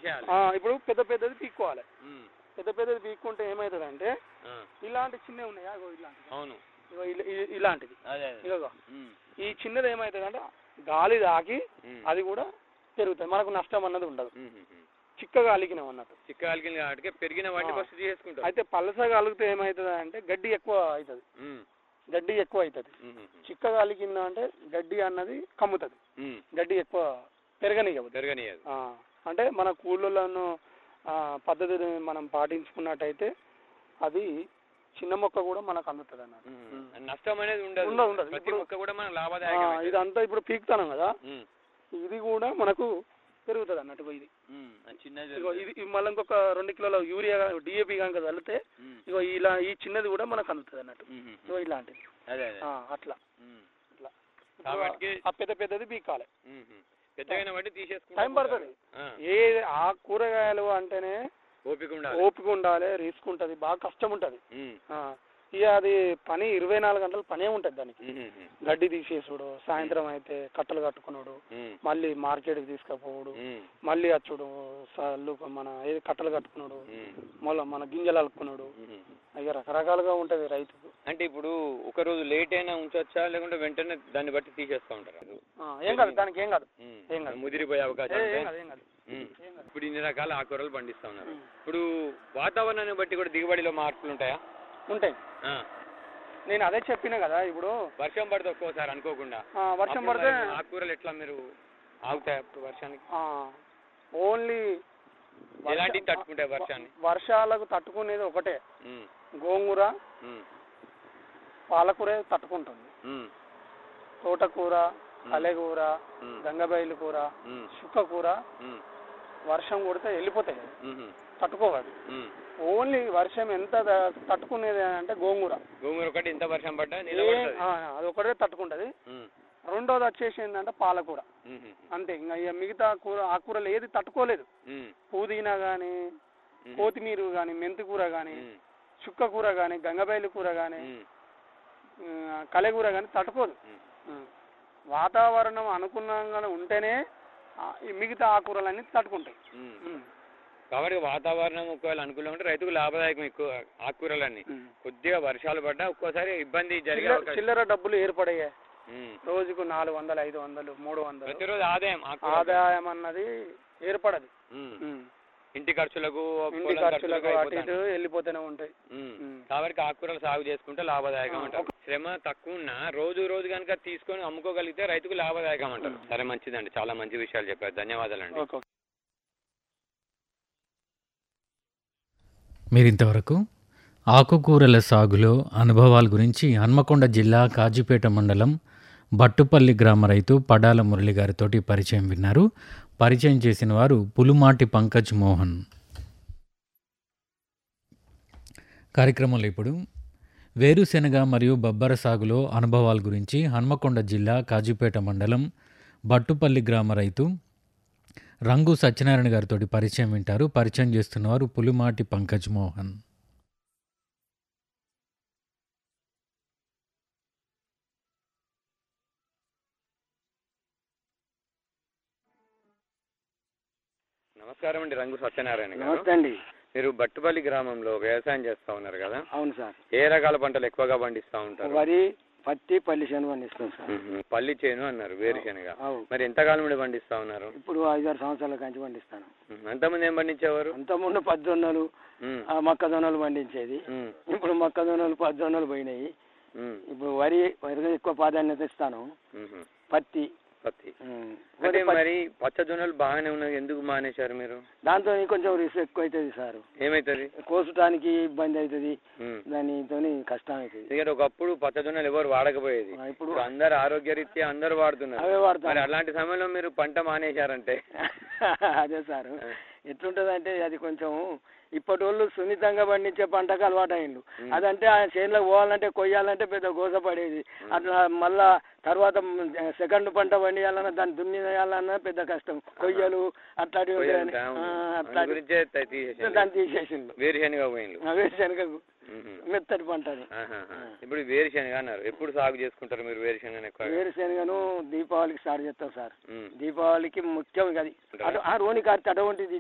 తీసేయాలి ఆ, ఇప్పుడు పెద్ద పెద్దది పీక్కోవాలి ఉమ్, పెద్ద పెద్దది పీక్కుంటే ఏమవుతుందంటే ఆ, ఇలాంటి చిన్నవి ఉన్నాయా ఇగో ఇలాంటిది అవును ఇగో ఇలా- ఇ- ఇలాంటిది అదే అదే ఇగో ఉమ్, ఈ చిన్నది ఏమవుతుందంటే గాలి తాకి ఉమ్, అది కూడా పెరుగుతుంది మనకు నష్టం అన్నది ఉండదు ఉమ్, ఉమ్, ఉమ్. చిక్కగా అలిగినాం అన్నట్టు చిక్క కలిగిన వాటికి పెరిగిన వాటిని ఆ. ఫస్ట్ తీసేసుకుంటాం అయితే పలసగా అలిగితే ఏమవుతుంది అంటే గడ్డి ఎక్కువ అవుతుంది ఉమ్, గడ్డి ఎక్కువ అవుతుంది ఉమ్, ఉమ్, చిక్కగా అలిగిందా అంటే గడ్డి అన్నది కమ్ముతుంది ఉమ్. గడ్డి ఎక్కువ పెరగనియదు పెరగనీయదు ఆ, అంటే మన కూళ్ళను పద్ధతిని మనం పాటించుకున్నట్టయితే అది చిన్న మొక్క కూడా మనకు అందుతుంది అన్నట్టు ఉమ్. నష్టం అనేది ఉండదు ఉండదు, ఉండదు. ప్రతి ఇప్పుడు- మొక్క కూడా మనం ఆ, లాభదాయకం ఇదంతా ఇప్పుడు పీకుతాను కదా ఉమ్, ఇది కూడా మనకు పెరుగుతుంది అన్నట్టు ఇగో ఇది ఉమ్, అది చిన్నది ఇగో ఇది ఇది మళ్ళీ ఇంకొక రెండు కిలోల యూరియా డిఏపి కనుక చల్లితే ఉమ్, ఇగో ఇలా ఈ చిన్నది కూడా మనకు అందుతుంది అన్నట్టు ఉమ్, ఉమ్, ఇగో ఇలాంటిది అదే అదే ఆ, అట్లా ఉమ్, అట్లా కాబట్టి ఆ పెద్ద పెద్దది పీకాలి ఉమ్, ఉమ్. పెద్దగైన బట్టి తీసేసుకుంటా టైం పడుతుంది ఆ, ఏ ఆ కూరగాయలు అంటేనే ఓపిక ఉండాలి ఓపిక ఉండాలి రిస్క్ ఉంటుంది బాగా కష్టం ఉంటుంది ఉమ్, ఇక అది పని ఇరవై నాలుగు గంటలు పనే ఉంటుంది దానికి ఉమ్, ఉమ్, గడ్డి తీసేసుడు సాయంత్రం అయితే కట్టలు కట్టుకున్నాడు ఉమ్, మళ్ళీ మార్కెట్కి తీసుకుపోవడు ఉమ్, మళ్ళీ అచ్చుడు సల్లు మన ఏది కట్టలు కట్టుకున్నాడు ఉమ్, మళ్ళీ మన గింజలు అలుకున్నాడు ఉమ్. ఇక రకరకాలుగా ఉంటుంది రైతుకు అంటే ఇప్పుడు ఒక రోజు లేట్ అయినా ఉంచొచ్చా లేకుంటే వెంటనే దాన్ని బట్టి తీసేస్తా ఉంటారు ఆ, ఏం కాదు దానికి ఏం కాదు ఉమ్. ఏం కాదు. ముదిరిపోయే ఏ, అవకాశం ఏం ఉంటాయి. కాదు ఏం కాదు ఉమ్. ఏం కాదు ఇప్పుడు ఇన్ని రకాల ఆకుకూరలు పండిస్తా ఉన్నారు ఉమ్. ఇప్పుడు వాతావరణాన్ని బట్టి కూడా దిగుబడిలో మార్పులు ఉంటాయా ఉంటాయి ఆ. నేను అదే చెప్పిన కదా ఇప్పుడు వర్షం పడితే ఒక్కోసారి అనుకోకుండా ఆ, వర్షం అప్పుడు పడితే మరి ఆకుకూరలు ఎట్లా మీరు ఆగుతాయి అప్పుడు వర్షానికి ఓన్లీ ఎలాంటివి తట్టుకుంటాయి వర్షాన్ని వర్షాలకు తట్టుకునేది ఒకటే ఉమ్, గోంగూర ఉమ్, పాలకూర తట్టుకుంటుంది ఉమ్, తోటకూర కలెకూర ఉమ్, గంగబైలు కూర ఉమ్, చుక్క కూర ఉమ్, వర్షం కొడితే వెళ్ళిపోతాయి కదా, ఉమ్, తట్టుకోవాలి ఉమ్. ఓన్లీ వర్షం ఎంత ద- తట్టుకునేది అంటే గోంగూర గోంగూర ఒకటి ఎంత వర్షం పడ్డా ఏ- నిలబడుతుంది ఆ, అది ఒకటే తట్టుకుంటది ఉమ్, రెండోది వచ్చేసి ఏంటంటే పాలకూర ఉమ్, అంతే ఇంకా ఇక మిగతా కూర ఆకుకూరలు ఏది తట్టుకోలేదు ఉమ్, పుదీనా కానీ ఉమ్, కొత్తిమీర కానీ మెంతి కూర కానీ ఉమ్, చుక్క కూర కానీ గంగబైలు కూర కానీ ఉమ్, కలెకూర కానీ తట్టుకోదు ఉమ్. ఉం. వాతావరణం అనుకూలంగా ఉంటేనే ఆ, ఈ మిగతా ఆకుకూరలన్నీ తట్టుకుంటాయి ఉమ్. ఉం. కాబట్టి వాతావరణం ఒకవేళ అనుకూలంగా ఉంటే రైతుకు లాభదాయకం ఎక్కువ ఆకుకూరలన్నీ ఉం. కొద్దిగా వర్షాలు పడ్డా ఒక్కోసారి ఇబ్బంది జరిగే చిల్లర అవకాశం చిల్లర డబ్బులు ఏర్పడయ్యాయి ఉమ్. రోజుకు నాలుగు వందలు ఐదు వందలు మూడు వందలు ప్రతిరోజు ఆదాయం ఆకుకూర ఆదాయం అన్నది ఏర్పడదు ఉమ్. ఉం. ఇంటి ఖర్చులకు ఇంటి పొలం ఖర్చులకు అటు అయిపోతాయి. ఇటు వెళ్ళిపోతూనే ఉంటాయి ఉమ్. ఉం. కాబట్టి ఆకుకూరలు సాగు చేసుకుంటే లాభదాయకం ఆ, అంటారు శ్రమ తక్కువ ఉన్నా రోజు రోజు కనుక తీసుకొని అమ్ముకోగలిగితే రైతుకు లాభదాయకం అంటారు సరే మంచిదండి చాలా మంచి విషయాలు చెప్పారు ధన్యవాదాలండి ఓకే ఓకే. మీరింతవరకు ఆకుకూరల సాగులో అనుభవాల గురించి హన్మకొండ జిల్లా కాజీపేట మండలం బట్టుపల్లి గ్రామ రైతు పడాల మురళి గారితోటి పరిచయం విన్నారు పరిచయం చేసిన వారు పులుమాటి పంకజ్ మోహన్ కార్యక్రమంలో ఇప్పుడు వేరుశెనగ మరియు బొబ్బర సాగులో అనుభవాల గురించి హన్మకొండ జిల్లా కాజీపేట మండలం బట్టుపల్లి గ్రామ రైతు రంగు సత్యనారాయణ గారితో పరిచయం వింటారు పరిచయం చేస్తున్నవారు పులిమాటి పంకజ్ మోహన్ నమస్కారం అండి రంగు సత్యనారాయణ గారు నమస్తే అండి మీరు బట్టుపల్లి గ్రామంలో వ్యవసాయం చేస్తా ఉన్నారు కదా అవును సార్ ఏ రకాల పంటలు ఎక్కువగా పండిస్తా ఉంటారు వరి పత్తి పల్లి శనగ పండిస్తాం సార్ మ్మ్. పల్లి చేను అన్నారు వేరుశెనగ అవు మరి ఎంతకాలం నుండి పండిస్తా ఉన్నారు ఇప్పుడు ఐదారు సంవత్సరాల కంచి పండిస్తాను మ్మ్. అంతకుముందు ఏం పండించేవారు అంతకుముందు పద్దొన్నలు మ్మ్. ఆ మొక్కజొన్నలు పండించేది మ్మ్. ఇప్పుడు మొక్కజొన్నలు పద్దొన్నలు పోయినాయి మ్మ్. ఇప్పుడు వరి వరి ఎక్కువ ప్రాధాన్యత ఇస్తాను మ్మ్. పత్తి పత్తి ఉమ్, అంటే వరి పత్తి. మరి పచ్చజొన్నలు బాగానే ఉన్నాయి ఎందుకు మానేశారు మీరు దాంతో కొంచెం రిస్క్ ఎక్కువ అవుతుంది సార్ ఏమైతుంది కోసటానికి ఇబ్బంది అవుతుంది మ్మ్. దానితో కష్టం అవుతుంది ఎందుకంటే ఒకప్పుడు పచ్చజొన్నలు ఎవరు వాడకపోయేది ఆ, ఇప్పుడు ఇప్పుడు అందరు ఆరోగ్యరీత్యా అందరు వాడుతున్నారు అవే మరి వాడతాం అలాంటి సమయంలో మీరు పంట మానేశారంటే అదే సార్ ఎట్లుంటది అంటే అది కొంచెం ఇప్పటి వాళ్ళు సున్నితంగా పండించే పంటకు అలవాటు అయిండు మ్మ్. అదంటే ఆ చేనులోకి పోవాలంటే కొయ్యాలంటే పెద్ద గోస పడేది అట్లా మళ్ళా తర్వాత సెకండ్ పంట పండియాలన్నా దాన్ని దున్నియాలన్నా పెద్ద కష్టం కొయ్యలు అట్లాంటివి ఉంటాయని. పోయేంత, ఆ, అవును. అందు అట్లాంటి గురించే త- తీసేసిండు. దాన్ని తీసేసిండు వేరుశెనగ పోయిండు వేరుశనగకు మ్మ్. మెత్తటి పంటని ఆహాహా. ఇప్పుడు వేరుశెనగ అన్నారు ఎప్పుడు సాగు చేసుకుంటారు మీరు వేరుశెనగ ఎక్కువ వేరుశనగను దీపావళికి స్టార్ట్ చేస్తాం సార్ మ్మ్. దీపావళికి ముఖ్యం ఇది అది అటు- ఆ రోని కార్తె అటువంటిది